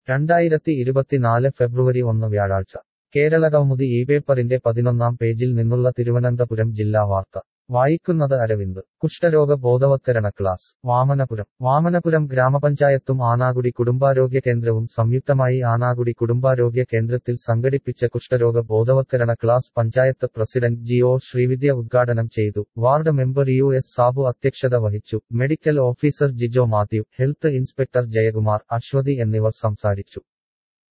രണ്ടായിരത്തി ഇരുപത്തിനാല് ഫെബ്രുവരി ഒന്ന് വ്യാഴാഴ്ച കേരളകൗമുദി ഈ പേപ്പറിന്റെ പതിനൊന്നാം പേജിൽ നിന്നുള്ള തിരുവനന്തപുരം ജില്ലാ വാർത്ത വായിക്കുന്നത് അരവിന്ദ് കുഷ്ഠരോഗ ബോധവത്കരണ ക്ലാസ് വാമനപുരം വാമനപുരം ഗ്രാമപഞ്ചായത്തും ആനാകുടി കുടുംബാരോഗ്യ കേന്ദ്രവും സംയുക്തമായി ആനാകുടി കുടുംബാരോഗ്യ കേന്ദ്രത്തിൽ സംഘടിപ്പിച്ച കുഷ്ഠരോഗ ബോധവത്കരണ class panchayat president G O Srividya ഉദ്ഘാടനം ചെയ്തു ward member U S Sabu അധ്യക്ഷത വഹിച്ചു medical officer Jijo Mathew health inspector Jayakumar Aswathi എന്നിവർ സംസാരിച്ചു